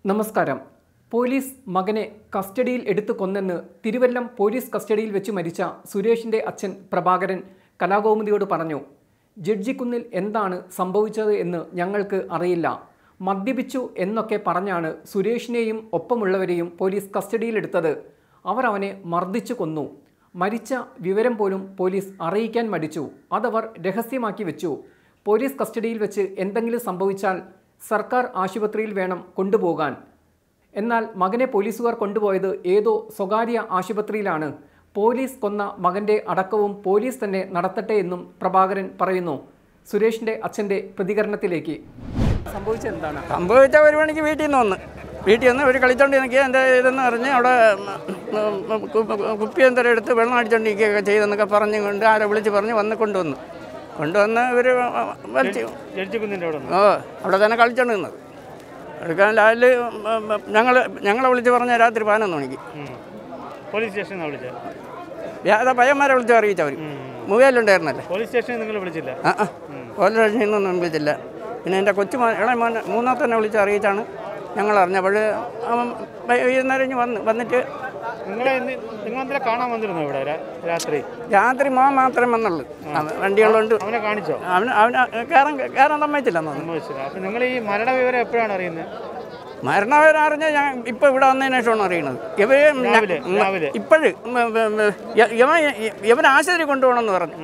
നമസ്കാരം പോലീസ് മകനെ കസ്റ്റഡിയിൽ എടുത്തു കൊന്നെന്ന് തിരുവല്ലം പോലീസ് കസ്റ്റഡിയിൽ വെച്ച് മരിച്ച സുരേഷിന്റെ അച്ഛൻ പ്രഭാകരൻ കലാകൗമുദിയോട് പറഞ്ഞു ജഡ്ജിക്കുന്നിൽ എന്താണ് സംഭവിച്ചത് എന്ന് ഞങ്ങൾക്ക് അറിയില്ല മദ്യപിച്ചു എന്നൊക്കെ പറഞ്ഞാണ് സുരേഷിനെയും ഒപ്പമുള്ളവരെയും പോലീസ് കസ്റ്റഡിയിലെടുത്തത് അവർ അവനെ മർദ്ദിച്ചു കൊന്നു മരിച്ച വിവരം പോലും പോലീസ് അറിയിക്കാൻ മടിച്ചു അതവർ രഹസ്യമാക്കി വെച്ചു പോലീസ് കസ്റ്റഡിയിൽ വെച്ച് എന്തെങ്കിലും സംഭവിച്ചാൽ സർക്കാർ ആശുപത്രിയിൽ വേണം കൊണ്ടുപോകാൻ എന്നാൽ മകനെ പോലീസുകാർ കൊണ്ടുപോയത് ഏതോ സ്വകാര്യ ആശുപത്രിയിലാണ് പോലീസ് കൊന്ന മകന്റെ അടക്കവും പോലീസ് തന്നെ നടത്തട്ടെ എന്നും പ്രഭാകരൻ പറയുന്നു സുരേഷിന്റെ അച്ഛന്റെ പ്രതികരണത്തിലേക്ക് സംഭവിച്ചത് എന്താണ് സംഭവിച്ച ഒരു മണിക്ക് വീട്ടിൽ നിന്ന് വന്ന് വീട്ടിൽ നിന്ന് ഒരു കളിച്ചോണ്ട് നിൽക്കുക എൻ്റെ ഇതെന്ന് പറഞ്ഞ് അവിടെ ഉം, ഉം, കു- കുപ്പി എന്തരം എടുത്ത് വെള്ളം അടിച്ചോണ്ടിരിക്കുകയൊക്കെ ചെയ്തെന്നൊക്കെ പറഞ്ഞു കൊണ്ട് ആരെ വിളിച്ച് പറഞ്ഞ് വന്ന് കൊണ്ടുവന്നു കൊണ്ടുവന്ന് ഇവർ വലിച്ചു ജഡ്ജിക്കുന്നിൻ്റെ അവിടെ ഓ അവിടെ തന്നെ കളിച്ചോണ്ട് നിന്നത് എടുക്കാൻ ലാല് ഞങ്ങൾ ഞങ്ങളെ വിളിച്ച് പറഞ്ഞ രാത്രി പതിനൊന്ന് മണിക്ക് പോലീസ് സ്റ്റേഷനിൽ വിളിച്ചത് ഏതാ പയ്യന്മാരെ വിളിച്ച് അറിയിച്ചവർ മുഖയിലുണ്ടായിരുന്നല്ലേ പോലീസ് സ്റ്റേഷനിൽ നിങ്ങൾ വിളിച്ചില്ല ആ ആ പോലീസ് സ്റ്റേഷനിൽ നിന്നൊന്നും വിളിച്ചില്ല പിന്നെ എൻ്റെ കൊച്ചു മോൻ ഇളയ മോൻ മൂന്നാമത്തെ വിളിച്ച് അറിയിച്ചാണ് ഞങ്ങൾ അറിഞ്ഞപ്പോൾ അവൻ വൈകുന്നേരം ഇങ്ങ് വന്ന് വന്നിട്ട് നിങ്ങളെ ഇന്ന് നിങ്ങൾ എന്തിനാ കാണാൻ വന്നിരുന്നു ഇവിടെ രാ- രാത്രി രാത്രി മോൻ മാത്രമേ വന്നുള്ളൂ അവൻ വണ്ടികളുണ്ട് അവനെ കാണിച്ചോ അവന് അവന് കയറാൻ കയറാൻ സമ്മതിച്ചില്ലെന്ന് തോന്നുന്നു സംഭവിച്ചില്ല അപ്പം നിങ്ങൾ ഈ മരണ വിവരം എപ്പോഴാണ് അറിയുന്നത് മരണവരെ അറിഞ്ഞ ഞാൻ ഇപ്പോൾ ഇവിടെ വന്നതിന് ശേഷമാണ് അറിയണത് ഇവര് രാവിലെ, രാവിലെ. ഇപ്പോഴും ഇവൻ ഇവൻ ആശുപത്രി കൊണ്ടുപോകണമെന്ന് പറഞ്ഞു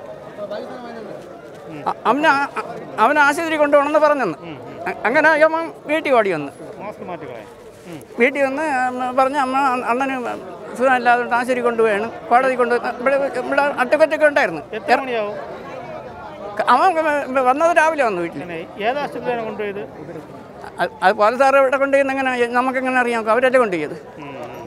അ- അവന് ആ- അ- അവന് ആശുപത്രി കൊണ്ടുപോകണമെന്ന് പറഞ്ഞെന്ന് അ- അങ്ങനെ ഇവൻ വീട്ടിൽ ഓടി വന്ന് മാസ്ക് മാറ്റിക്കളയാം വീട്ടിൽ വന്ന് അമ്മ പറഞ്ഞ അമ്മ അണ്ണന് സുഖമില്ലാതെ ആശുപത്രി കൊണ്ടുപോയാണ് കോടതി കൊണ്ട് ഇവിടെ ഇവിടെ അട്ടക്കൊറ്റൊക്കെ ഉണ്ടായിരുന്നു എത്ര മണിയാവും അവൻ വന്നത് രാവിലെ വന്നു വീട്ടിൽ പിന്നെ ഏത് ആശുപത്രിയാണ് കൊണ്ടുപോയത് അത് അത് പോലീസുകാർ ഇവിടെ കൊണ്ടുപോയി എങ്ങനെ നമുക്കെങ്ങനെ അറിയാം അവരല്ലേ കൊണ്ടുപോയത് ഉം.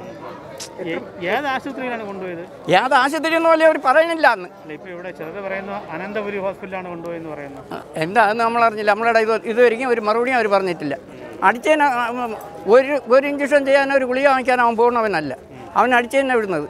ഏ- ഏത് ആശുപത്രിയിലാണ് കൊണ്ടുപോയത് ഏത് ആശുപത്രി എന്ന് പോലെ അവർ പറയുന്നില്ല അന്ന് അല്ല ഇപ്പോൾ ഇവിടെ ചിലത് പറയുന്നു അനന്തപുരി ഹോസ്പിറ്റലാണ് കൊണ്ടുപോയെന്ന് പറയുന്നു എന്താ അത് നമ്മൾ അറിഞ്ഞില്ല നമ്മളുടെ ഇത് ഇതുവരെയും ഒരു മറുപടിയും അവർ പറഞ്ഞിട്ടില്ല അടിച്ചതിന് ഒരു ഒരു ഇഞ്ചക്ഷൻ ചെയ്യാൻ ഒരു ഗുളിക വാങ്ങിക്കാൻ അവൻ പോകുന്നവനല്ല അവൻ അടിച്ചതിനെ വിടുന്നത്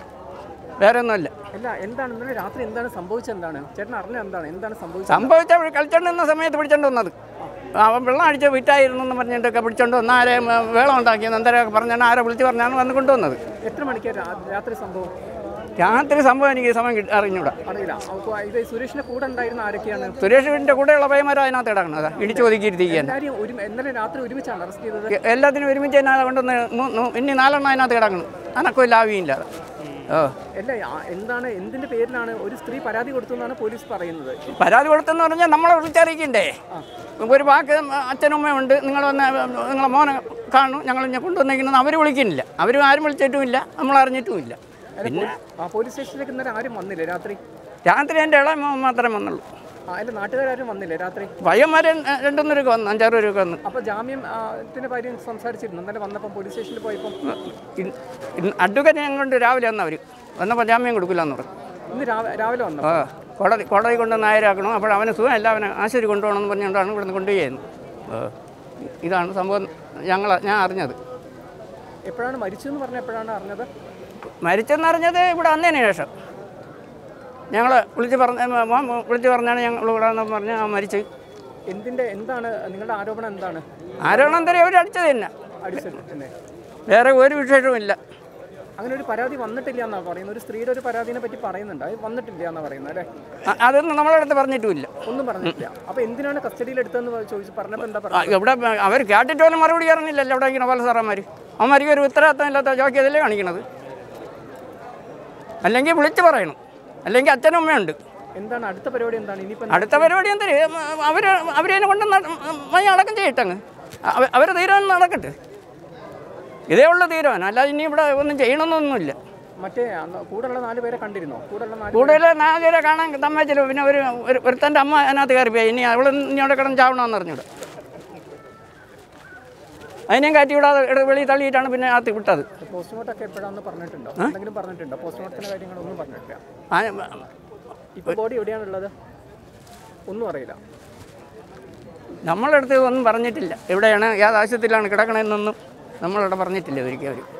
വേറെ ഒന്നുമല്ല അല്ല എന്താണ് ഇന്നലെ രാത്രി എന്താണ് സംഭവിച്ചത് എന്താണ് ചേട്ടൻ അറിഞ്ഞ എന്താണ് എന്താണ് സംഭവിച്ചത് സംഭവിച്ച കളിച്ചോണ്ട് നിന്ന സമയത്ത് പിടിച്ചോണ്ട് വന്നത് അവൻ വെള്ളം അടിച്ച് വിറ്റായിരുന്നു എന്ന് പറഞ്ഞിട്ടൊക്കെ പിടിച്ചോണ്ട് വന്ന് ആരെ വേളം ഉണ്ടാക്കിയെന്ന് എന്തരൊക്കെ പറഞ്ഞാണ് ആരെ വിളിച്ച് പറഞ്ഞാണ് വന്ന് കൊണ്ടുവന്നത് എത്ര മണിക്കാണ് രാ- രാത്രി സംഭവം രാത്രി സംഭവം എനിക്ക് സമയം കിട്ടി- അറിഞ്ഞൂടാ അറിയില്ല അപ്പൊ ഇത് സുരേഷിന്റെ കൂടെ ഉണ്ടായിരുന്ന ആരൊക്കെയാണ് സുരേഷിൻ്റെ കൂടെയുള്ള പയ്യന്മാരും അതിനകത്ത് കിടക്കണത് ഇടിച്ചു ഒതുക്കിയിരുത്തിക്കാൻ എല്ലാവരും ഒരു ഇന്നലെ രാത്രി ഒരുമിച്ചാണ് അറസ്റ്റ് ചെയ്തത് എല്ലാത്തിനും ഒരുമിച്ച് തന്നെ കൊണ്ടുവന്ന് മൂ- നൂ- ഇനി നാലെണ്ണം അതിനകത്ത് കിടക്കണം അനക്കും ലാവിയില്ല ഓ അല്ല ആ, എന്താണ് എന്തിന്റെ പേരിലാണ് ഒരു സ്ത്രീ പരാതി കൊടുത്തു എന്നാണ് പോലീസ് പറയുന്നത് പരാതി കൊടുത്തെന്ന് പറഞ്ഞാൽ നമ്മളെ വിളിച്ചറിയിക്കണ്ടേ ഒരു വാക്ക് അച്ഛനമ്മയും ഉണ്ട് നിങ്ങൾ വന്ന് നിങ്ങളെ മോനെ കാണും ഞങ്ങൾ ഇങ്ങനെ കൊണ്ടുവന്നിരിക്കുന്നത് അവർ വിളിക്കുന്നില്ല അവരും ആരും വിളിച്ചിട്ടുമില്ല നമ്മൾ അറിഞ്ഞിട്ടുമില്ല പിന്നെ ആ പോലീസ് സ്റ്റേഷനിലേക്ക് ഇന്നലെ ആരും വന്നില്ലേ രാത്രി രാത്രി എൻ്റെ ഇളയ മോൻ മാത്രമേ വന്നുള്ളൂ ആ അല്ല നാട്ടുകാരും വന്നില്ലേ രാത്രി പയ്യന്മാരെ രണ്ടുന്നൂരൊക്കെ വന്നു അഞ്ചാറ് പേരൊക്കെ വന്നു അപ്പൊ ജാമ്യം ആ, ത്തിന്റെ കാര്യം സംസാരിച്ചിരുന്നു ഇന്നലെ വന്നപ്പോൾ പോലീസ് സ്റ്റേഷനിൽ പോയപ്പോൾ അഡ്വക്കേറ്റ് ഞാൻ കൊണ്ട് രാവിലെ വന്നവർ വന്നപ്പോൾ ജാമ്യം കൊടുക്കില്ല എന്ന് പറഞ്ഞു ഇന്ന് രാവ- രാവിലെ വന്നു ആ കോടതി കോടതി കൊണ്ട് നായരാക്കണം അപ്പോൾ അവന് സുഖമല്ല അവനെ ആശുപത്രി കൊണ്ടുപോകണമെന്ന് പറഞ്ഞുകൊണ്ടാണ് ഇവിടുന്ന് കൊണ്ടുപോയത് ആ. ഇതാണ് സംഭവം ഞങ്ങൾ ഞാൻ അറിഞ്ഞത് എപ്പോഴാണ് മരിച്ചതെന്ന് പറഞ്ഞ എപ്പോഴാണ് അറിഞ്ഞത് മരിച്ചെന്നറിഞ്ഞത് ഇവിടെ വന്നതിന് ശേഷം ഞങ്ങൾ വിളിച്ച് പറഞ്ഞ മോൻ വിളിച്ച് പറഞ്ഞാണ് ഞങ്ങൾ ഇവിടെ വന്ന് പറഞ്ഞ് ആ മരിച്ച് എന്തിന്റെ എന്താണ് നിങ്ങളുടെ ആരോപണം എന്താണ് ആരോണം തരം അവർ അടിച്ചത് തന്നെ അടിച്ചത് തന്നെ വേറെ ഒരു വിശേഷവുമില്ല അങ്ങനെ ഒരു പരാതി വന്നിട്ടില്ല എന്നാണ് പറയുന്നത് ഒരു സ്ത്രീയുടെ ഒരു പരാതിനെ പറ്റി പറയുന്നുണ്ട് അത് വന്നിട്ടില്ല എന്നാണ് പറയുന്നത് അല്ലേ അ- അതൊന്നും നമ്മളെ അടുത്ത് പറഞ്ഞിട്ടുമില്ല ഒന്നും പറഞ്ഞിട്ടില്ല അപ്പൊ എന്തിനാണ് കസ്റ്റഡിയിൽ എടുത്തതെന്ന് ചോദിച്ചു പറഞ്ഞപ്പോൾ എന്താ ആ, പറയുക ഇവിടെ അവർ കേട്ടിട്ട് പോലും മറുപടി അറിഞ്ഞില്ലല്ലോ ഇവിടെ ഇങ്ങനെ പല സാറന്മാർ അവന്മാർക്ക് ഒരു ഉത്തരവാദിത്തം ഇല്ലാത്ത ജോക്കിയതല്ലേ കാണിക്കണത് അല്ലെങ്കിൽ വിളിച്ച് പറയണം അല്ലെങ്കിൽ അച്ഛനും അമ്മയുണ്ട് എന്താണ് അടുത്ത പരിപാടി എന്താണ് ഇനിയിപ്പോ അടുത്ത പരിപാടി എന്തിന് അവർ അവരതിനെ കൊണ്ട് മൈ അടക്കം ചെയ്യട്ടങ്ങ് അവർ തീരുമാനം നടക്കട്ടെ ഇതേ ഉള്ള തീരുമാനം അല്ലാതെ ഇനി ഇവിടെ ഒന്നും ചെയ്യണമെന്നൊന്നുമില്ല മറ്റേ അന്ന് കൂടെയുള്ള നാല് പേരെ കണ്ടിരുന്നോ കൂടെയുള്ള നാല് കൂടുതൽ നാലുപേരെ കാണാൻ തമ്മച്ചില്ല പിന്നെ ഒരു ഒരു- ഒരുത്തൻ്റെ അമ്മ അതിനകത്ത് കയറിപ്പോയി ഇനി അവൾ ഇനി അവിടെ കിടന്ന് ചാവണമെന്ന് അറിഞ്ഞൂടെ അതിനെയും കാറ്റി വിടാതെ ഇവിടെ വെളിയിൽ തള്ളിയിട്ടാണ് പിന്നെ അകത്ത് വിട്ടത് പോസ്റ്റ്മോർട്ടം ഒക്കെ എപ്പോഴാണെന്ന് പറഞ്ഞിട്ടുണ്ടോ എന്തെങ്കിലും പറഞ്ഞിട്ടുണ്ടോ പോസ്റ്റ്മോർട്ടത്തിന്റെ കാര്യങ്ങളൊന്നും പറഞ്ഞിട്ടില്ല ആ, ഇപ്പൊ ബോഡി എവിടെയാണുള്ളത് ഒന്നും അറിയില്ല നമ്മളടുത്ത് ഒന്നും പറഞ്ഞിട്ടില്ല എവിടെയാണ് ഏത് ആശുപത്രിയിലാണ് കിടക്കണമെന്നൊന്നും നമ്മളവിടെ പറഞ്ഞിട്ടില്ല ഒരിക്കലും അവർ